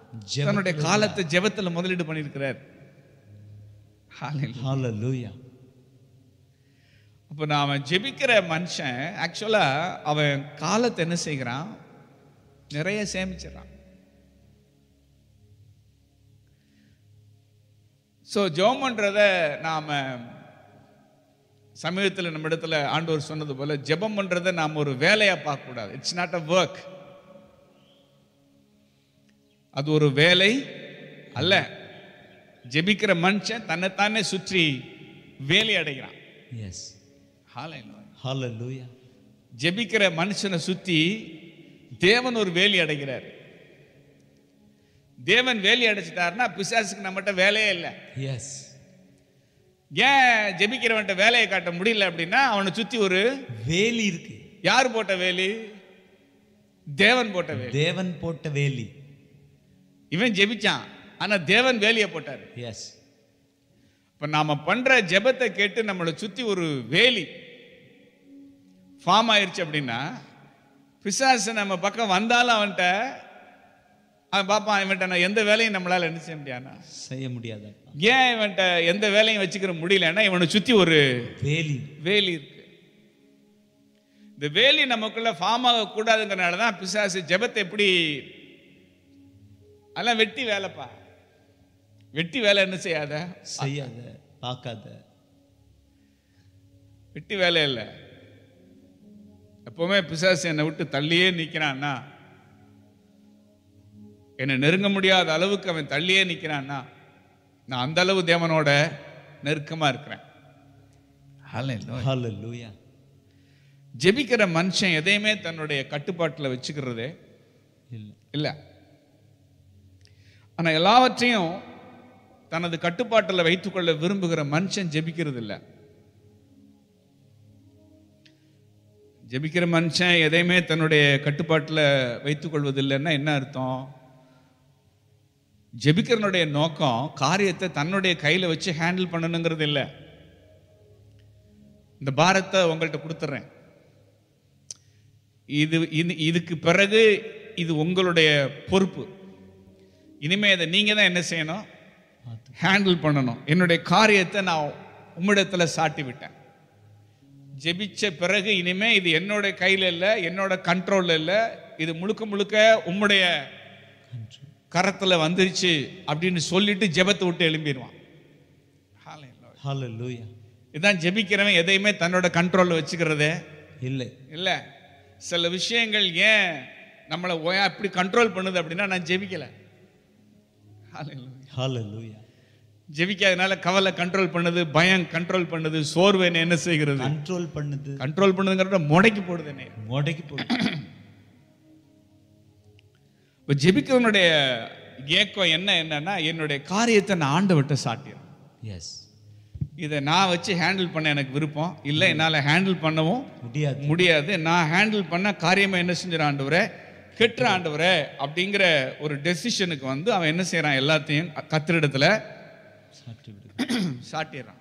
ஜெபத்துல தன்னுடைய காலத்தை ஜெபத்துல முதலீடு பண்ணியிருக்கிறார் Hallelujah. ஹalleluya அப்போ நாம ஜெபிக்கிற மனுஷன் ஆக்சுவலா அவன் காலத்தை என்ன செய்கிறான் நிறைய சேமிச்சிடறான் ஸோ ஜெபம்ன்றத நாம சமீபத்தில் நம்ம இடத்துல ஆண்டவர் சொன்னது போல ஜெபம் பண்றதை நாம் ஒரு வேலையா பார்க்க கூடாது இட்ஸ் நாட் அ ஒர்க் அது ஒரு வேலை அல்ல ஜெபிக்கிற மனுஷன் தன்னைத்தானே சுற்றி வேலை அடைகிறான் எஸ் Hallelujah. ஹalleluya ஜெபிக்கிற மனுஷனை சுத்தி தேவன் ஒரு வேலி அடைகிறார் தேவன் வேலி அடைச்சிட்டாருன்னா பிசாசுக்கு நம்மகிட்ட வேலையே இல்லை எஸ் ஏன் ஜெபிக்கிறவன்ட்ட வேலையை காட்ட முடியல அப்படின்னா அவனை சுத்தி ஒரு வேலி இருக்கு யார் போட்ட வேலி தேவன் போட்ட வேலி தேவன் போட்ட வேலி இவன் ஜெபிச்சான் ஆனா தேவன் வேலியை போட்டாரு எஸ் இப்ப நாம பண்ற ஜெபத்தை கேட்டு நம்மளை சுத்தி ஒரு வேலி ஃபார்ம் ஆயிருச்சு அப்படின்னா பிசாசு நம்ம பக்கம் வந்தாலும் அவன்கிட்ட அவன் பார்ப்பான் இவன்ட்ட நான் எந்த வேலையும் நம்மளால என்ன செய்ய முடியாதுன்னா செய்ய முடியாதப்பா ஏன் இவன்ட்ட எந்த வேலையும் வச்சுக்கிற முடியலன்னா இவனை சுத்தி ஒரு வேலி வேலி இருக்கு இந்த வேலி நமக்குள்ள ஃபார்ம் ஆக கூடாதுங்கிறனால தான் பிசாசு ஜெபத்தை எப்படி அதெல்லாம் வெட்டி வேலைப்பா வெட்டி வேலை என்ன செய்யாத செய்யாத பார்க்காத வெட்டி வேலை இல்லை எப்பவுமே பிசாசு என்னை விட்டு தள்ளியே நிற்கிறான்னா என்னை நெருங்க முடியாத அளவுக்கு அவன் தள்ளியே நிற்கிறான்னா நான் அந்த அளவு தேவனோட நெருக்கமா இருக்கிறேன் Hallelujah. ஹalleluya ஜெபிக்கிற மனுஷன் எதையுமே தன்னுடைய கட்டுப்பாட்டில் வச்சுக்கிறதே இல்ல இல்லை ஆனா எல்லாவற்றையும் தனது கட்டுப்பாட்டில் வைத்துக்கொள்ள விரும்புகிற மனுஷன் ஜெபிக்கிறது இல்லை ஜெபிக்கிற மனுஷன் எதையுமே தன்னுடைய கட்டுப்பாட்டில் வைத்துக் கொள்வதில்லைன்னா என்ன அர்த்தம் ஜெபிக்கிறனுடைய நோக்கம் காரியத்தை தன்னுடைய கையில் வச்சு ஹேண்டில் பண்ணணுங்கிறது இல்லை இந்த பாரத்தை உங்கள்கிட்ட கொடுத்துட்றேன் இது இது இதுக்கு பிறகு இது உங்களுடைய பொறுப்பு இனிமே இதை நீங்க தான் என்ன செய்யணும் பார்த்து ஹேண்டில் பண்ணணும் என்னுடைய காரியத்தை நான் உம்மிடத்துல சாட்டி விட்டேன் ஜெபிச்ச பிறகு இனிமே இது என்னோட கையில இல்லை என்னோட கண்ட்ரோல்ல இல்லை இது முழுக்க முழுக்க உம்முடைய control. கரத்துல வந்துருச்சு அப்படின்னு சொல்லிட்டு ஜெபத்தை விட்டு எழும்பிடுவான் Hallelujah. ஹalleluya இதான் ஜெபிக்கிறவன் எதையுமே தன்னோட கண்ட்ரோல்ல வச்சுக்கிறதே இல்லை இல்லை சில விஷயங்கள் ஏன் நம்மளை ஓயா இப்படி கண்ட்ரோல் பண்ணுது அப்படின்னா நான் ஜெபிக்கல Hallelujah. ஹalleluya ஜெபிக்காதனால கவலை கண்ட்ரோல் பண்ணுது பயம் கண்ட்ரோல் பண்ணுது சோர்வு என்னை என்ன செய்கிறது கண்ட்ரோல் பண்ணுது கண்ட்ரோல் பண்ணுதுங்கிறத முடக்கி போடுது என்னை முடக்கி போடு இப்போ ஜெபிக்கிறவனுடைய ஏக்கம் என்ன என்னன்னா என்னுடைய காரியத்தை நான் ஆண்டவர்கிட்ட சாட்டிடுறேன் எஸ் இதை நான் வச்சு ஹேண்டில் பண்ண எனக்கு விருப்பம் இல்லை என்னால் ஹேண்டில் பண்ணவும் முடியாது முடியாது நான் ஹேண்டில் பண்ண காரியமா என்ன செஞ்சிட ஆண்டவரே கெட்டுற ஆண்டவரே அப்படிங்கிற ஒரு டெசிஷனுக்கு வந்து அவன் என்ன செய்றான் எல்லாத்தையும் கத்திரிடத்துல சாற்றி விடு சாட்டிடுறான்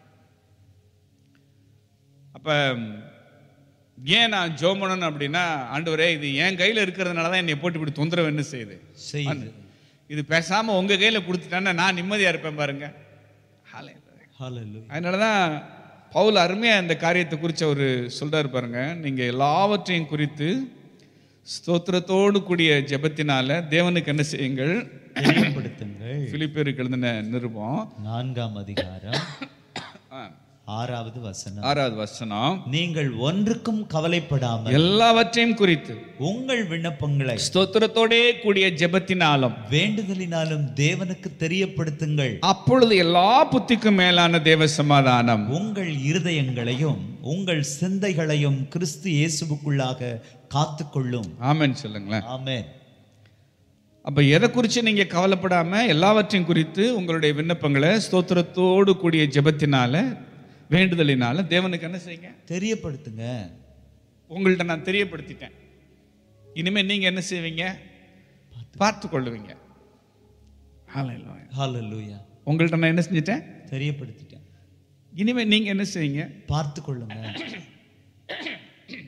அப்ப ஏன் நான் ஜோம் பண்ணணும் அப்படின்னா ஆண்டவரே இது என் கையில இருக்கிறதுனால தான் என்னை போட்டு இப்படி தொந்தரவு என்ன செய்யுது செய்யுது இது பேசாம உங்க கையில கொடுத்துட்டான்னா நான் நிம்மதியா இருப்பேன் பாருங்க Hallelujah. ஹalleluya அதனால தான் பவுல் அருமையா இந்த காரியத்தை குறித்து அவர் சொல்றாரு பாருங்க நீங்க எல்லாவற்றையும் குறித்து ஸ்தோத்திரத்தோடு கூடிய ஜெபத்தினால தேவனுக்கு என்ன செய்யுங்கள் தெரியப்படுத்துங்கள் பிலிப்பேருக்கு எழுதின நிருபம் நான்காம் அதிகாரம் ஆ, ஆறாவது வசனம் ஆறாவது வசனம் நீங்கள் ஒன்றுக்கும் கவலைப்படாமல் எல்லாவற்றையும் குறித்து உங்கள் விண்ணப்பங்களை ஸ்தோத்திரத்தோடே கூடிய ஜெபத்தினாலும் வேண்டுதலினாலும் தேவனுக்கு தெரியப்படுத்துங்கள் அப்பொழுது எல்லா புத்திக்கும் மேலான தேவ சமாதானம் உங்கள் இருதயங்களையும் உங்கள் சிந்தைகளையும் கிறிஸ்து இயேசுவுக்குள்ளாக காத்துக்கொள்ளும் ஆமென் சொல்லுங்களேன் ஆமென் அப்ப எதை குறித்து நீங்க கவலைப்படாம எல்லாவற்றையும் குறித்து உங்களுடைய விண்ணப்பங்களை ஸ்தோத்திரத்தோடு கூடிய ஜெபத்தினால வேண்டுதலினால தேவனுக்கு என்ன செய்யுங்க தெரியப்படுத்துங்க உங்கள்ட்ட நான் தெரியப்படுத்திட்டேன் இனிமே நீங்க என்ன செய்வீங்க பார்த்து கொள்ளுவீங்க Hallelujah. ஹalleluya உங்கள்ட்ட நான் என்ன செஞ்சிட்டேன் தெரியப்படுத்திட்டேன் இனிமே நீங்க என்ன செய்வீங்க பார்த்து கொள்ளுங்க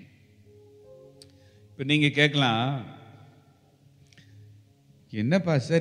இப்போ நீங்க கேட்கலாம் என்னப்பா சார்